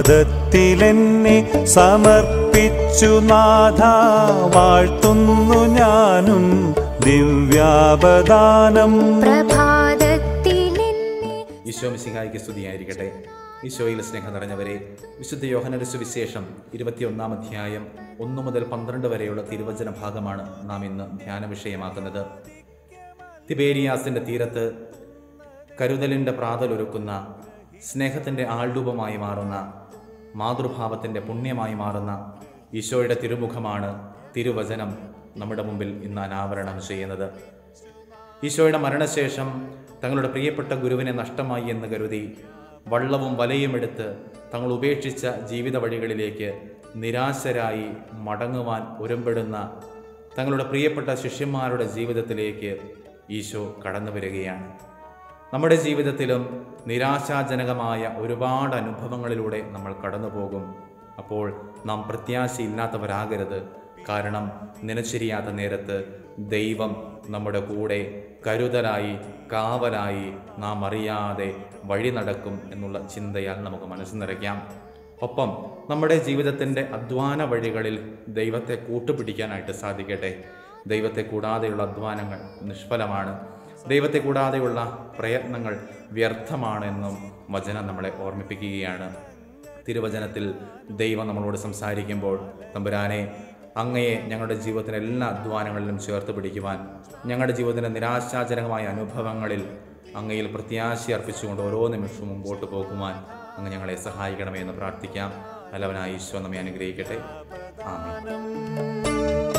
തൃപാദത്തിലെന്നെ സമർപ്പിച്ചു നാഥ വാഴ്ത്തുന്നു ഞാനും ദിവ്യാപദാനം പ്രഭാതത്തിലെന്നെ ഈശോ മിശിഹായിക്ക് സ്തുതിയായിരിക്കട്ടെ ഈശോയിൽ സ്നേഹം നിറഞ്ഞവരെ വിശുദ്ധ യോഹനന്റെ സുവിശേഷം ഇരുപത്തിയൊന്നാം അധ്യായം ഒന്നു മുതൽ പന്ത്രണ്ട് വരെയുള്ള തിരുവചന ഭാഗമാണ് നാം ഇന്ന് ധ്യാന വിഷയമാക്കുന്നത് തിബേരിയാസിന്റെ തീരത്ത് കരുതലിൻ്റെ പ്രാതലൊരുക്കുന്ന സ്നേഹത്തിൻ്റെ ആൾരൂപമായി മാറുന്ന മാതൃഭാവത്തിൻ്റെ പുണ്യമായി മാറുന്ന ഈശോയുടെ തിരുമുഖമാണ് തിരുവചനം നമ്മുടെ മുമ്പിൽ ഇന്ന് അനാവരണം ചെയ്യുന്നത് ഈശോയുടെ മരണശേഷം തങ്ങളുടെ പ്രിയപ്പെട്ട ഗുരുവിനെ നഷ്ടമായി എന്ന് കരുതി വള്ളവും വലയും എടുത്ത് തങ്ങൾ ഉപേക്ഷിച്ച ജീവിത വഴികളിലേക്ക് നിരാശരായി മടങ്ങുവാൻ ഒരുമ്പെടുന്ന തങ്ങളുടെ പ്രിയപ്പെട്ട ശിഷ്യന്മാരുടെ ജീവിതത്തിലേക്ക് ഈശോ കടന്നു വരികയാണ് നമ്മുടെ ജീവിതത്തിലും നിരാശാജനകമായ ഒരുപാട് അനുഭവങ്ങളിലൂടെ നമ്മൾ കടന്നു പോകും അപ്പോൾ നാം പ്രത്യാശയില്ലാത്തവരാകരുത് കാരണം നനച്ചിരിയാത്ത നേരത്ത് ദൈവം നമ്മുടെ കൂടെ കരുതലായി കാവലായി നാം അറിയാതെ വഴി നടക്കും എന്നുള്ള ചിന്തയാൽ നമുക്ക് മനസ്സ് നിറയ്ക്കാം ഒപ്പം നമ്മുടെ ജീവിതത്തിൻ്റെ അധ്വാന വഴികളിൽ ദൈവത്തെ കൂട്ടുപിടിക്കാനായിട്ട് സാധിക്കട്ടെ ദൈവത്തെ കൂടാതെയുള്ള അധ്വാനങ്ങൾ നിഷ്ഫലമാണ് ദൈവത്തെ കൂടാതെയുള്ള പ്രയത്നങ്ങൾ വ്യർത്ഥമാണ് എന്നും വചനം നമ്മളെ ഓർമ്മിപ്പിക്കുകയാണ് തിരുവചനത്തിൽ ദൈവം നമ്മളോട് സംസാരിക്കുമ്പോൾ തമ്പുരാനെ അങ്ങയെ ഞങ്ങളുടെ ജീവിതത്തിലെ എല്ലാ അധ്വാനങ്ങളിലും ചേർത്ത് പിടിക്കുവാൻ ഞങ്ങളുടെ ജീവിതത്തിലെ നിരാശാജനകമായ അനുഭവങ്ങളിൽ അങ്ങയിൽ പ്രത്യാശ അർപ്പിച്ചുകൊണ്ട് ഓരോ നിമിഷവും മുമ്പോട്ട് പോകുവാൻ അങ്ങ് ഞങ്ങളെ സഹായിക്കണമേ എന്ന് പ്രാർത്ഥിക്കാം നല്ലവനായ ഈശോ നമ്മെ അനുഗ്രഹിക്കട്ടെ ആമേൻ